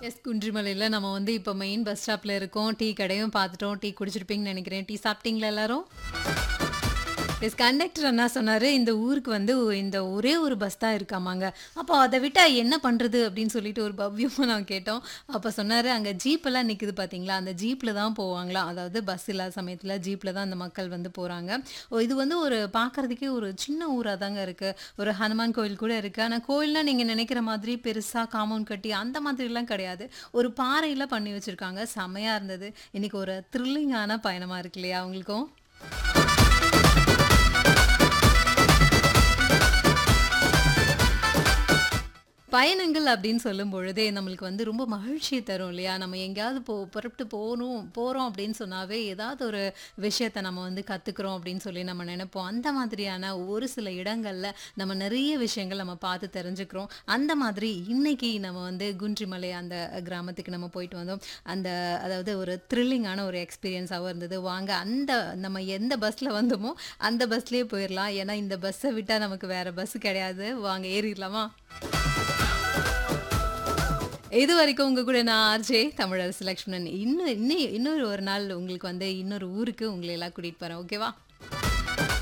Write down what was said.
S குன்றிமலையில நம்ம வந்து இப்போ மெயின் பஸ் ஸ்டாப்ல இருக்கோம். டீ கடையும் பார்த்துட்டோம். டீ குடிச்சிருப்பீங்கன்னு நெனைக்கிறேன். டீ சாப்பிட்டீங்களா எல்லாரும்? எஸ் கண்டக்டர் அண்ணா சொன்னாரு, இந்த ஊருக்கு வந்து இந்த ஒரே ஒரு பஸ் தான் இருக்காமாங்க. அப்போ அத விட்டா என்ன பண்றது? அப்படின்னு சொல்லிட்டு ஒரு பவ்யமா நான் கேட்டோம். அப்ப சொன்னாரு, அங்க ஜீப்லாம் நிக்குது பார்த்தீங்களா? அந்த ஜீப்ல தான் போவாங்களாம். அதாவது பஸ் இல்லாத சமயத்துல ஜீப்ல தான் அந்த மக்கள் வந்து போறாங்க. ஓ இது வந்து ஒரு பார்க்கறதுக்கே ஒரு சின்ன ஊரா தாங்க இருக்கு. ஒரு ஹனுமான் கோயில் கூட இருக்கு. ஆனா கோயில்னா நீங்க நெனைக்கிற மாதிரி பெருசா காம்பவுண்ட் கட்டி அந்த மாதிரிலாம் கிடையாது. ஒரு பாறையில பண்ணி வச்சிருக்காங்க. செமையா இருந்தது. இன்னைக்கு ஒரு த்ரில்லிங்கான பயணமா இருக்கு இல்லையா உங்களுக்கும்? பயணங்கள் அப்படின்னு சொல்லும் பொழுதே நம்மளுக்கு வந்து ரொம்ப மகிழ்ச்சிய தரும் இல்லையா? நம்ம எங்கேயாவது போ புறப்பட்டு போணும் போறோம் அப்படின்னு சொன்னாவே ஏதாவது ஒரு விஷயத்த நம்ம வந்து கத்துக்கிறோம் அப்படின்னு சொல்லி நம்ம நெனைப்போம். அந்த மாதிரியான ஒரு சில இடங்கள்ல நம்ம நெறைய விஷயங்கள் நம்ம பார்த்து தெரிஞ்சுக்கிறோம். அந்த மாதிரி இன்னைக்கு நம்ம வந்து குன்றிமலை அந்த கிராமத்துக்கு நம்ம போயிட்டு வந்தோம். அந்த அதாவது ஒரு த்ரில்லிங்கான ஒரு எக்ஸ்பீரியன்ஸாவும் இருந்தது. வாங்க அந்த நம்ம எந்த பஸ்ல வந்தோமோ அந்த பஸ்லயே போயிரலாம். ஏன்னா இந்த பஸ்ஸ விட்டா நமக்கு வேற பஸ் கிடையாது. வாங்க ஏறிர்லாமா? இதுவரைக்கும் உங்க கூட நான் ஆர்ஜே தமிழரசி லக்ஷ்மணன். இன்னும் இன்னி இன்னொரு ஒரு நாள் உங்களுக்கு வந்து இன்னொரு ஊருக்கு உங்கள எல்லாம் கூட்டிட்டு போறேன். ஓகேவா?